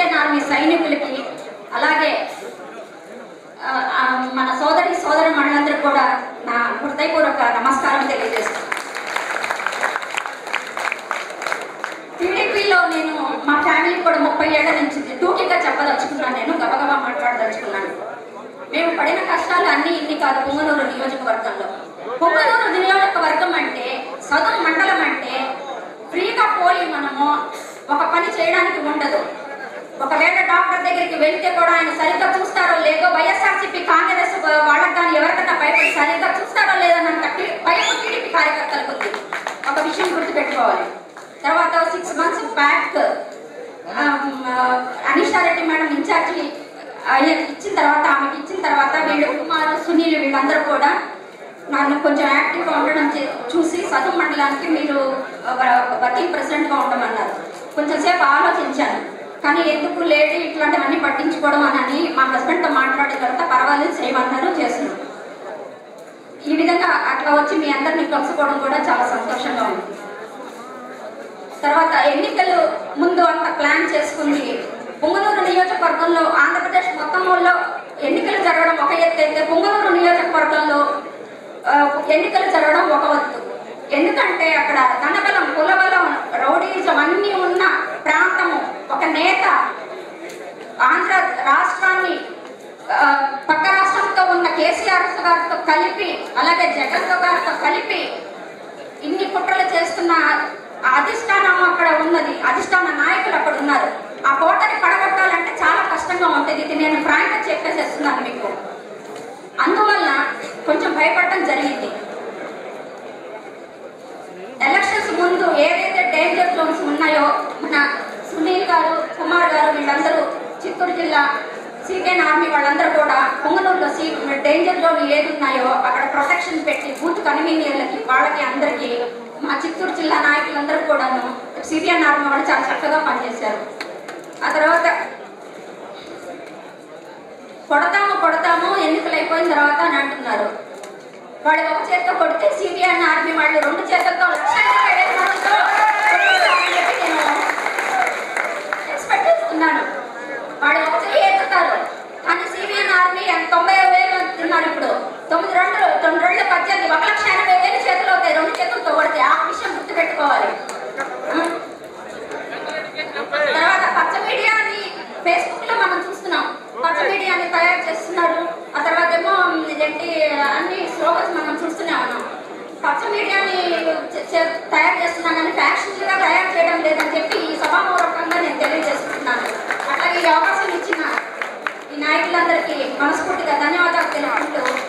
Indian army సైనికులకి అలాగే ఆ, ఆ, మన సోదరి సోదరు మనందరికి కూడా నా హృదయపూర్వక నమస్కారం తెలియజేస్తున్నాను టీడీపీలో నేను మా ఫ్యామిలీ కూడా ముప్పై ఏళ్ల నుంచి టూకీగా చెప్పదలుచుకున్నాను నేను గబగబా మాట్లాడదలుచుకున్నాను మేము పడిన కష్టాలు అన్ని ఇన్ని కాదు పొంగనూరు నియోజకవర్గంలో పొంగనూరు నియోజకవర్గం అంటే సదరు మండలం అంటే ఫ్రీగా పోయి మనము ఒక పని చేయడానికి ఉండదు ఒకవేళ డాక్టర్ దగ్గరికి వెళ్తే కూడా ఆయన సరిగ్గా చూస్తారో లేదో వైఎస్ఆర్సీపీ కాంగ్రెస్ వాళ్ళకి కానీ ఎవరికైనా భయపడి సరిగ్గా చూస్తారో లేదన్నంత టీ- భయం టీడీపీ కార్యకర్తలకు ఉంది ఒక విషయం గుర్తుపెట్టుకోవాలి తర్వాత six months back అనిషారెడ్డి madam incharge అయ్య- ఇచ్చిన తర్వాత ఆమెకి ఇచ్చిన తర్వాత వీళ్ళు కుమార్ సునీల్ వీళ్ళందరూ కూడా నన్ను కొంచెం యాక్టివ్గా ఉండడం చే- చూసి సదువు మండలానికి మీరు వర్కింగ్ ప్రెసిడెంట్గా ఉండమన్నారు కొంచెం సేపు ఆలోచించాను కానీ ఎందుకు లేడీ ఇట్లాంటివన్నీ పట్టించుకోవడం అని మా హస్బెండ్తో మాట్లాడిన తర్వాత పర్వాలేదు చేయమన్నారు చేస్తున్నాను ఈ విధంగా అట్లా వచ్చి మీ అందరినీ కలుసుకోవడం కూడా చాలా సంతోషంగా ఉంది తర్వాత ఎన్నికలు ముందు అంత ప్లాన్ చేసుకుంది పొంగనూరు నియోజకవర్గంలో ఆంధ్రప్రదేశ్ మొత్తంలో ఎన్నికలు జరగడం ఒక ఎత్తు అయితే పొంగనూరు నియోజకవర్గంలో ఆ, ఎన్నికలు జరగడం ఒక వత్తు ఎందుకంటే అక్కడ ధనబలం కులబలం రౌడీజం అన్నీ ఉన్న ప్రాంతము ఒక నేత ఆంధ్ర రాష్ట్రాన్ని ఆ, పక్క రాష్ట్రంతో ఉన్న కేసీఆర్ గారితో కలిపి అలాగే జగన్ గారితో కలిపి ఇన్ని కుట్రలు చేస్తున్న ఆ అధిష్టానం అక్కడ ఉన్నది అధిష్టాన నాయకులు అక్కడ ఉన్నారు ఆ కోటని పడగొట్టాలంటే చాలా కష్టంగా ఉంటుంది ఇది నేను ఫ్రాంక్ గా చెప్పేసేస్తున్నాను మీకు అందువల్ల కొంచెం భయపడటం జరిగింది ఎలక్షన్స్ ముందు ఏదైతే డేంజర్ జోన్స్ ఉన్నాయో మన సునీల్ గారు కుమార్ గారు వీళ్ళందరూ చిత్తూరు జిల్లా సిపిఎన్ ఆర్మీ వాళ్ళందరూ కూడా పొంగనూరులో సీ డేంజర్ జోన్ ఏది ఉన్నాయో అక్కడ ప్రొటెక్షన్ పెట్టి బూత్ కన్వీనియర్లకి వాళ్ళకి అందరికీ మా చిత్తూరు జిల్లా నాయకులందరూ కూడాను సిపిఎన్ ఆర్మీ వాళ్ళు చాలా చక్కగా పనిచేశారు ఆ తర్వాత కొడతాము కొడతాము ఎన్నికలు అయిపోయిన తర్వాత అని అంటున్నారు వాళ్ళు ఒక చేత్తో కొడితే సిబిఐ ఆర్మీ వాళ్ళు రెండు చేతులతో లక్ష యాభై వేల మందితో కొట్టేస్తారని చెప్పి నేను ఎక్స్పెక్ట్ చేస్తున్నాను వాళ్ళు ఒక చేయి ఎత్తుతారు కానీ సిబిఐ ఆర్మీ ఎంత తొంభై వేలు అంటున్నారు ఇప్పుడు తొమ్మిది రెండు తొమ్మిది రెండు పద్దెనిమిది ఒక లక్ష ఎనభై వేలు చేతులు అవుతాయి రెండు చేతులతో కొడితే ఆ విషయం గుర్తుపెట్టుకోవాలి ఆ? తర్వాత పచ్చ మీడియాని ఫేస్బుక్ లో మనం చూస్తున్నాం పచ్చ మీడియాని తయారు చేస్తున్నారు ఆ తర్వాత ఏమో ఏంటి అన్ని స్లోగన్స్ మనం చూస్తూనే ఉన్నాం పచ్చ మీడియాని చే- చే- తయారు చేస్తున్నాం కానీ ఫ్యాక్షన్ గా తయారు చేయడం లేదని చెప్పి ఈ సభాపూర్వకంగా నేను తెలియజేస్తున్నాను అట్లాగే ఈ అవకాశం ఇచ్చిన ఈ నాయకులందరికీ మనస్ఫూర్తిగా ధన్యవాదాలు తెలుపుకుంటూ